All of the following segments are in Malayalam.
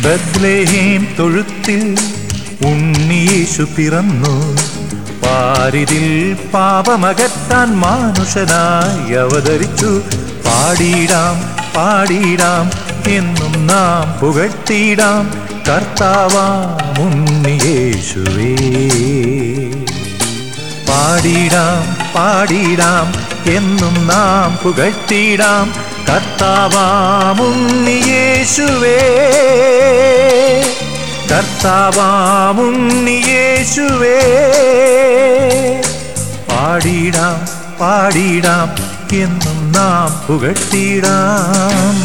ബദ്ലേഹേം തൊഴുത്തിൽ ഉണ്ണിയേശു പിറന്നു പാരിതിൽ പാപമകറ്റാൻ മാനുഷനായി അവതരിച്ചു പാടിയിടാം പാടിയിടാം എന്നും നാം പുകഴ്ത്തിയിടാം കർത്താവാം ഉണ്ണിയേശുവേ പാടിയിടാം പാടിയിടാം എന്നും നാം പുകഴ്ത്തിയിടാം കർത്താവാം ഉണ്ണിയേശുവേ കർത്താവാം ഉണ്ണിയേശുവേ പാടിയിടാം പാടിയിടാം എന്നും നാം പുകഴ്ത്തിയിടാം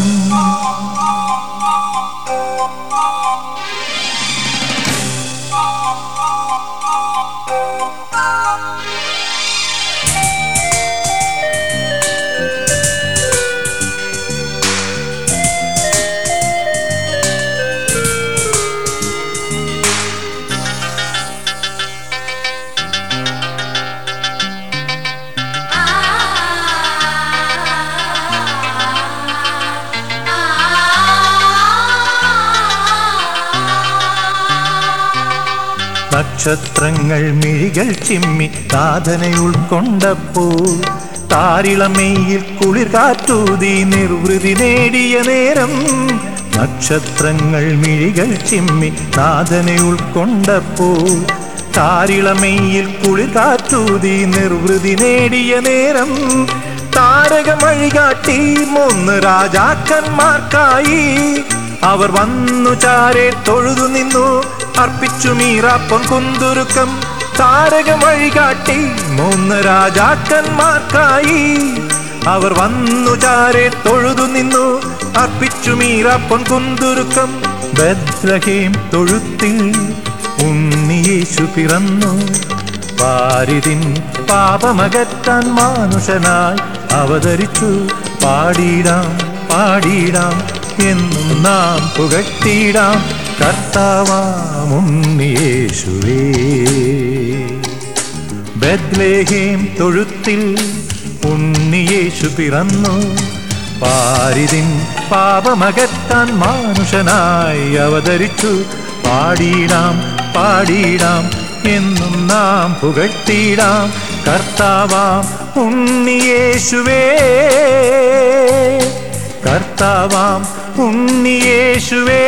നക്ഷത്രങ്ങൾ മിഴികൾ ചിമ്മി താതനെ ഉൾക്കൊണ്ടപ്പോൾ താരിളമെയിൽ കുളിർ കാറ്റൂതി നിർവൃതി നേടിയ നേരം നക്ഷത്രങ്ങൾ മിഴികൾ ചിമ്മി താതനെ ഉൾക്കൊണ്ടപ്പോൾ താരിളമെയിൽ കുളിർ കാറ്റൂതി നിർവൃതി നേടിയ നേരം താരകമഴികാട്ടി മൂന്ന് രാജാക്കന്മാർക്കായി അവർ വന്നു ചാരെ തൊഴുതു നിന്നു അർപ്പിച്ചു മീറാപ്പൊൻ കുന്തുരുക്കം താരകം വഴികാട്ടി മൂന്ന് രാജാക്കന്മാർക്കായി അവർ വന്നു ചാരെ തൊഴുതു നിന്നു അർപ്പിച്ചു മീറാപ്പൊൻ കുന്തുരുക്കം ബദ്രഹേം തൊഴുത്തിൽ ഉണ്ണിയേശു പിറന്നു പാരിതിൻ പാപമകറ്റാൻ മാനുഷനായി അവതരിച്ചു പാടിയിടാം പാടിയിടാം എന്നും നാം പുകഴ്ത്തിയിടാം കർത്താവാമുണ്ണിയേശുവേ ബദ്ലേഹേം തൊഴുത്തിൽ ഉണ്ണിയേശു പിറന്നു പാരിതിൻ പാപമകറ്റാൻ മാനുഷനായി അവതരിച്ചു പാടിയിടാം പാടിയിടാം എന്നും നാം പുകഴ്ത്തിയിടാം കർത്താവാം ഉണ്ണിയേശുവേ കർത്താവാം ഉണ്ണിയേശുവേ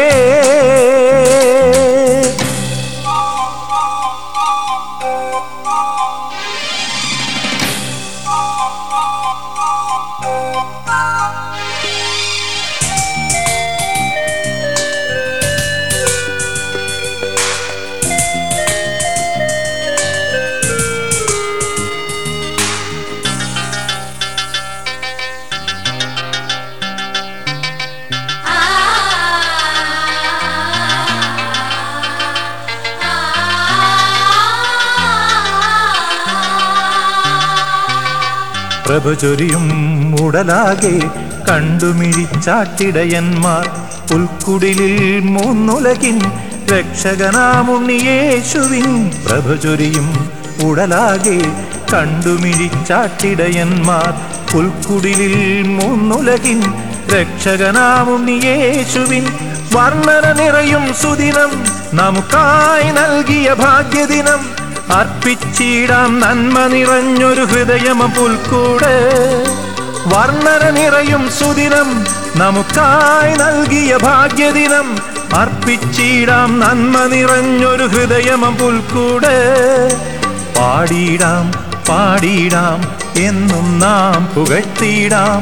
പ്രഭചൊരിയും ഉടലാകെ കണ്ടുമിഴിച്ചാട്ടിടയന്മാർ പുൽക്കുടിലിൽ മൂന്നുലകിൻ രക്ഷകനാമുണ്ണിയേശുവിൻ പ്രഭചൊരിയും ഉടലാകെ കണ്ടുമിഴിച്ചാട്ടിടയന്മാർ പുൽക്കുടിലിൽ മൂന്നുലകിൻ രക്ഷകനാമുണ്ണിയേശുവിൻ വർണ്ണന നിറയും സുദിനം നമുക്കായി നൽകിയ ഭാഗ്യദിനം അർപ്പിച്ചിടാം നന്മ നിറഞ്ഞൊരു ഹൃദയമ പുൽക്കൂട് വർണ്ണന നിറയും സുദിനം നമുക്കായി നൽകിയ ഭാഗ്യദിനം അർപ്പിച്ചിടാം നന്മ നിറഞ്ഞൊരു ഹൃദയമ പുൽക്കൂട് പാടിയിടാം പാടിയിടാം എന്നും നാം പുകഴ്ത്തിയിടാം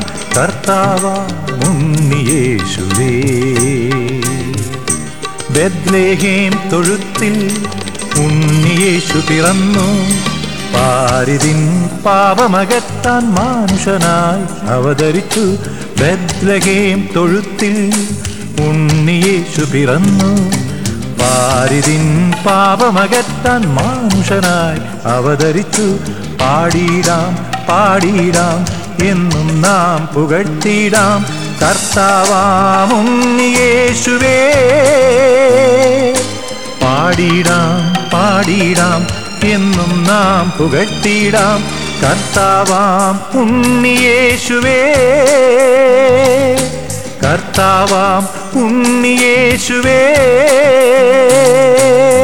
കർത്താവുണ്ണിയേശുവേ ബദ്ലേഹേം തൊഴുത്തിൽ ഉണ്ണിയേശു പിറന്നു പാരിതിൻ പാപമകറ്റാൻ മാനുഷനായി അവതരിച്ചു ബദ്ലഹേം തൊഴുത്തിൽ ഉണ്ണിയേശു പിറന്നു പാരിതിൻ പാപമകറ്റാൻ മാനുഷനായി അവതരിച്ചു പാടിയിടാം പാടിയിടാം എന്നും നാം പുകഴ്ത്തിയിടാം കർത്താവാമുണ്ണിയേശുവേ പാടിയിടാം പാടിയിടാം എന്നും നാം പുകഴ്ത്തിയിടാം കർത്താവാം ഉണ്ണിയേശുവേ കർത്ത കർത്താവാം ഉണ്ണിയേശുവേ